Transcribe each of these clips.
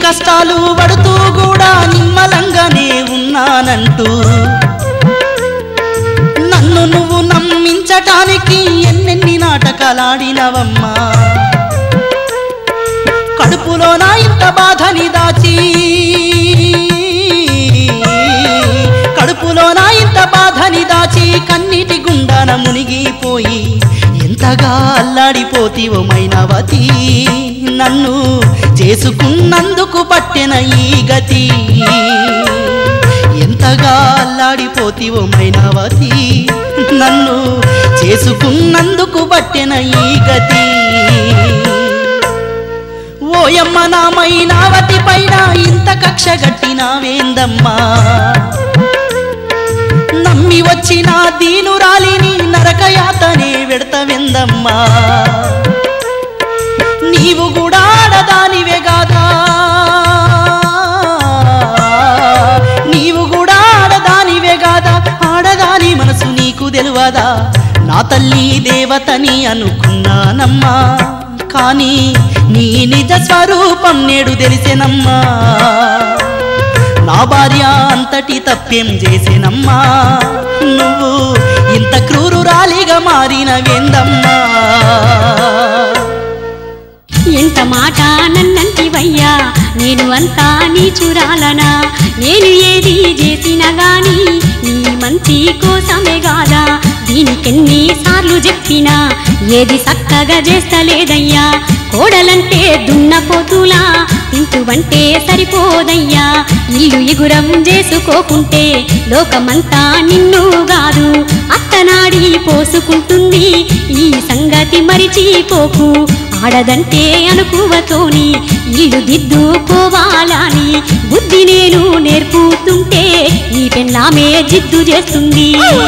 కష్టాలు పడుతూ కూడా నిమ్మలంగానే ఉన్నానంటూ నన్ను నువ్వు నమ్మించటానికి ఎన్నెన్ని నాటకాలాడినవమ్మా కడుపులో నా ఇంత బాధని దాచి కడుపులో నా ఇంత బాధని దాచి కన్నీటి గుండాన మునిగిపోయి ఎంతగా అల్లాడిపోతీవో మైనవతి నన్ను చేసుకున్నందుకు పట్టెన ఈ గతి ఎంతగా అల్లాడిపోతీవో మైనవతి నన్ను చేసుకున్నందుకు పట్టెన ఈ గతి ఓయమ్మ నా మైనావతి పైన ఇంత కక్ష గట్టినావేందమ్మా నమ్మి వచ్చిన దీనురాలిని నరకయాతనే వెడతవెందమ్మా నీవు కూడా ఆడదానివే గాదా నీవు కూడా ఆడదానివే గాదా ఆడదాని మనసు నీకు తెలువదా నా తల్లి దేవతని అనుకున్నానమ్మా కానీ నీ నిజ స్వరూపం నేడు తెలిసెనమ్మా నా భార్య అంతటి తప్పేం చేసేనమ్మా నువ్వు ఇంత క్రూరురాలిగా మారిన వేందమ్మా ఎంత మాట నన్నంటివయ్యా నేను అంతా నీచురాలనా నేను ఏది చేసినా గాని నీ మంచి కోసమే గాదా దీనికెన్ని సార్లు చెప్పినా ఏది చక్కగా చేస్తలేదయ్యా కోడలంటే దున్నపోతులా ఇంటువంటే సరిపోదయ్యా ఇల్లు ఎగురం చేసుకోకుంటే లోకమంతా నిన్ను కాదు అత్తనాడి పోసుకుంటుంది ఈ సంగతి మరిచిపోకు ఆడదంటే అనుకువతోని ఇల్లు దిద్దుకోవాలని బుద్ధి నేను నేర్పుతుంటే నీ పెళ్ళామే జిద్దు చేస్తుంది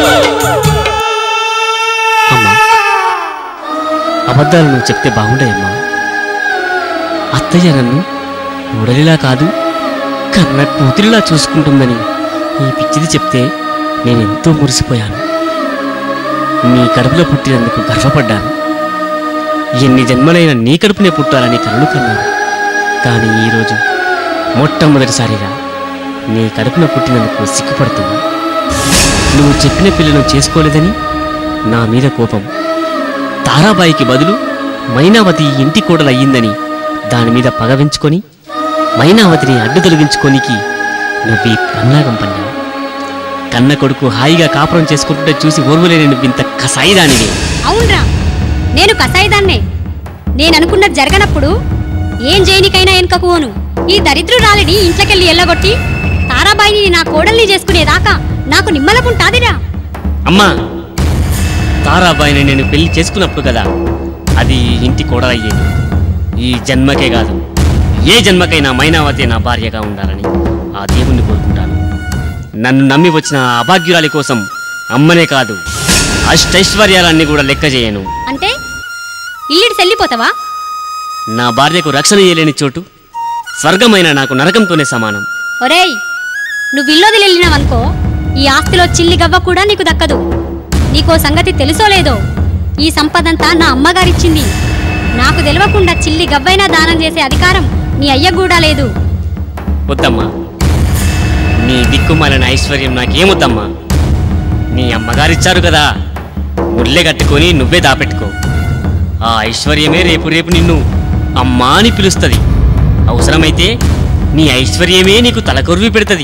అమ్మా అబద్ధాలు నువ్వు చెప్తే బాగుండదమ్మా అత్తయ్య నన్ను ఉడలిలా కాదు కన్న కూతురిలా చూసుకుంటుందని ఈ పిచ్చిది చెప్తే నేను ఎంతో మురిసిపోయాను నీ కడుపులో పుట్టినందుకు గర్వపడ్డాను ఎన్ని జన్మలైన నీ కడుపునే పుట్టాలని కలలు కన్నాను కానీ ఈరోజు మొట్టమొదటిసారిగా నీ కడుపున పుట్టినందుకు సిగ్గుపడుతున్నా నువ్వు చెప్పిన పిల్లను చేసుకోలేదని నా మీద కోపం తారాబాయికి బదులు మైనావతి ఇంటి కోడలయ్యిందని దాని మీద పగవించుకొని మైనావతిని అడ్డు తొలగించుకోనికి నువ్వు ఈ పన్నాగం పన్నావు కన్న కొడుకు హాయిగా కాపురం చేసుకుంటుంటే చూసి ఓర్వలేని నువ్వు ఇంత కసాయిదానివి అవునరా నేను కసాయిదాన్నే నేను అనుకున్నది జరగనప్పుడు ఏం చేయనికైనా వెనుకకు పోను ఈ దరిద్రురాలిని ఇంట్లోకెళ్ళి ఎల్లగొట్టి తారాబాయిని నా కోడల్ని చేసుకునేదాకా నాకు నిమ్మలకుంటాదిరా అమ్మా తారాబాయిని నేను పెళ్లి చేసుకున్నప్పుడు కదా అది ఈ ఇంటి కోడలయ్యేది ఈ జన్మకే కాదు ఏ జన్మకైనా మైనావతి నా భార్యగా ఉండాలని ఆ దేవుణ్ణి కోరుకుంటాను నన్ను నమ్మి వచ్చిన ఆ అభాగ్యురాలి కోసం అమ్మనే కాదు అష్టైశ్వర్యాలన్నీ కూడా లెక్క చేయను అంటే ఇల్లుడి సెల్లిపోతావా నా భార్యకు రక్షణ ఇయ్యలేని చోటు స్వర్గమైన నాకు నరకంతోనే సమానం ఒరేయ్ నువ్వు ఇల్లోదిలి వెళ్ళినావనుకో ఈ ఆస్తిలో చిల్లి గవ్వ కూడా నీకు దక్కదు నీకో సంగతి తెలుసో లేదో ఈ సంపదంతా నా అమ్మగారిచ్చింది నాకు తెలియకుండా చిల్లి గవ్వైనా దానం చేసే అధికారం నీ అయ్య కూడా లేదు వద్దమ్మా నీ దిక్కుమాలిన ఐశ్వర్యం నాకేమొద్దమ్మా నీ అమ్మగారిచ్చారు కదా ముళ్ళె కట్టుకొని నువ్వే దాపెట్టుకో ఆ ఐశ్వర్యమే రేపు రేపు నిన్ను అమ్మా అని పిలుస్తుంది అవసరమైతే నీ ఐశ్వర్యమే నీకు తలకొరివి పెడుతుంది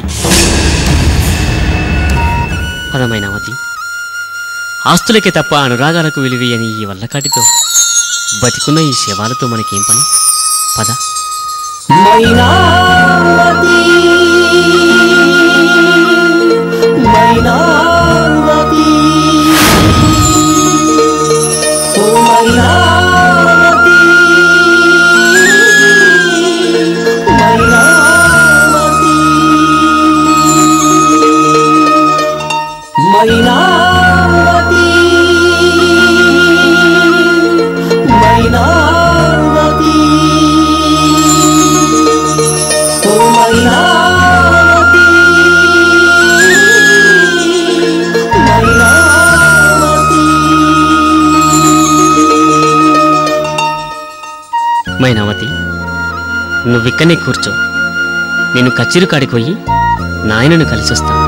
పదమైనవతి ఆస్తులకే తప్ప అనురాగాలకు విలువని ఈ వల్లకాటితో బతికున్న ఈ శవాలతో మనకేం పని పద మైనావతి మైనావతి ఓ మైనావతి మైనావతి మైనావతి మైనావతి ఓ మైనావతి మైనావతి మైనావతి నువ్విక్కనే కూర్చో నేను కచ్చిరు కాడికి పోయి నాయనను కలిసి వస్తాను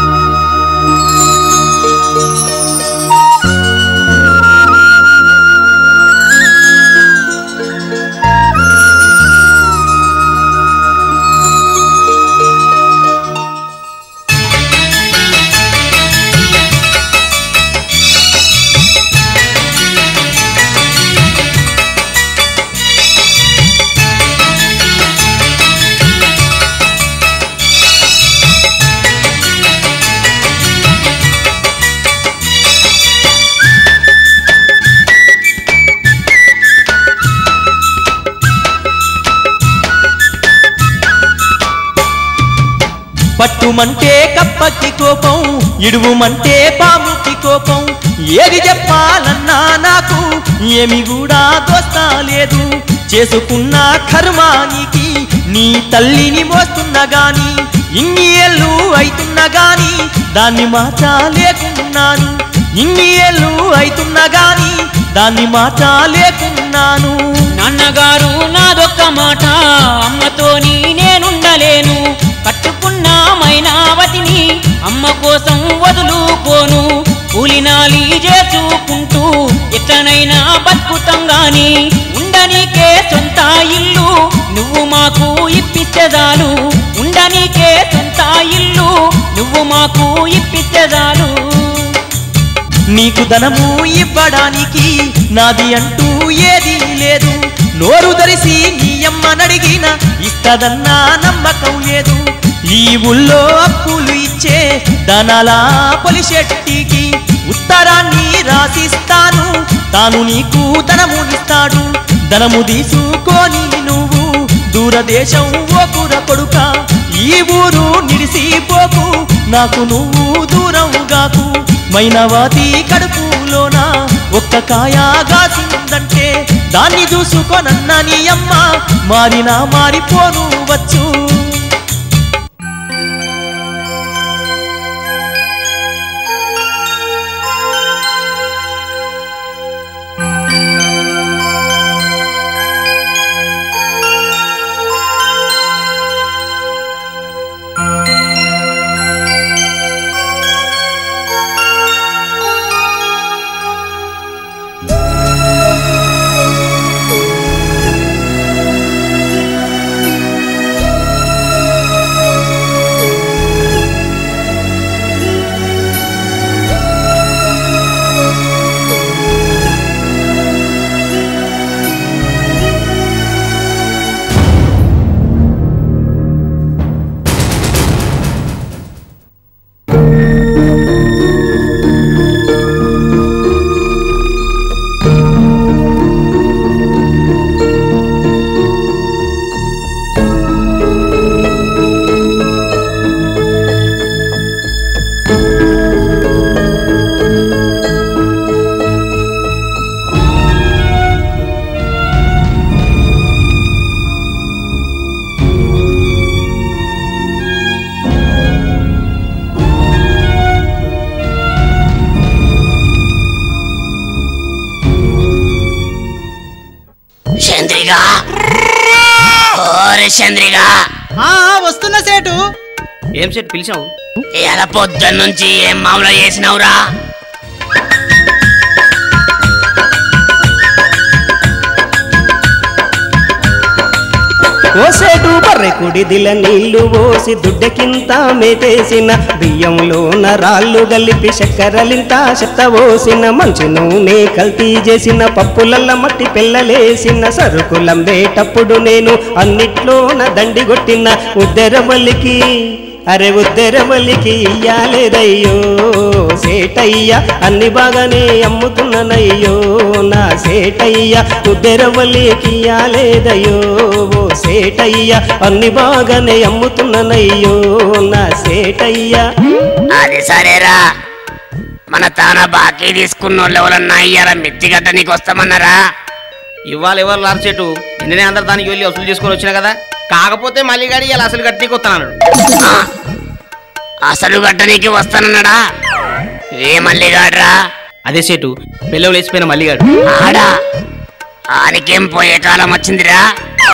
పట్టుమంటే కప్పకి కోపం ఇడువుమంటే పాముకి కోపం ఏది చెప్పాలన్నా నాకు ఏమి కూడా దోస్తా లేదు చేసుకున్న కర్మానికి నీ తల్లిని మోస్తున్నా గాని ఇన్ని ఏళ్ళు అయితున్నా గాని దాన్ని మార్చలేకున్నాను ఇన్ని ఏళ్ళు అయితున్నా గాని దాన్ని మార్చలేకున్నాను నాన్నగారు నాదొక్క మాట అమ్మతోని నేనుండలేను కట్టుకున్న మైనావతిని అమ్మ కోసం వదులుకోను కూలినాలి చేసుకుంటూ ఎట్లనైనా బతుకుతాం గాని ఉండనీకే సొంత ఇల్లు నువ్వు మాకు ఇప్పించదాలు ఉండనీకే సొంత ఇల్లు నువ్వు మాకు ఇప్పించదాలు నీకు ధనము ఇవ్వడానికి నాది అంటూ ఏదీ లేదు నోరు ధరిసి నీ అమ్మనడిగిన ఇస్తదన్నా నమ్మకం లేదు ఈ ఊళ్ళో అప్పులు ఇచ్చే ధనాల పొలిశెట్టికి ఉత్తరాన్ని రాసిస్తాను తాను నీకు ధనమునిస్తాడు ధనము తీసుకొని నువ్వు దూరదేశం ఓకుర కొడుక ఈ ఊరు నిడిసిపోకు నాకు నువ్వు దూరంగాకు మైనవాతి కడుపులోన ఒక్క కాయ గాసిందంటే దాన్ని చూసుకొనన్న నీ అమ్మ మారినా మారిపోను వచ్చు చంద్రిక ఓరే చంద్రిక ఆ వస్తున్న సేటు ఏం సెట్ పిలిచావు ఇలా పొద్దున్న నుంచి ఏం మామూలు చేసినావురా ఓ సేటు బర్రెకుడి దిల నీళ్లు పోసి దుడ్డకింత మేతేసిన బియ్యంలోన రాళ్ళు గలిపి చక్కెరలింత చెత్త పోసిన మంచి నూనె కల్తీ చేసిన పప్పులల్ల మట్టి పిల్లలేసిన సరుకులంబేటప్పుడు నేను అన్నిట్లోన దండి కొట్టిన ఉద్దెరవల్లికి అరే ఉద్దెరవల్లికి ఇయ్యాలేదయ్యో సేటయ్య అన్ని బాగానే అమ్ముతున్నానయ్యో నా సేటయ్య ఉద్దెరవల్లికి ఇయ్యాలేదయ్యో ఓ సేటయ్య అన్ని బాగానే అమ్ముతున్నానయ్యో నా సేటయ్య అది సరేరా మన తాన బాకీ తీసుకున్న వాళ్ళు ఎవరన్నా అయ్యారా మిత్తిగడ్డ నీకు వస్తామన్నారా ఇవాళ ఎవరు లార్ చెట్టు నిన్ననే అందరు దానికి వెళ్ళి వసూలు చేసుకొని వచ్చినా కదా కాకపోతే మళ్ళీ గాడి ఇలా అసలు గట్టికి వస్తాను ఆ, అసలు గడ్డ నీకు వస్తానన్నాడా ఏ మల్లిగాడ్రా అదే సేటు పెళ్ళవు లేచిపోయిన మల్లిగాడు ఆడా ఆనికేం పోయే కాలం వచ్చిందిరా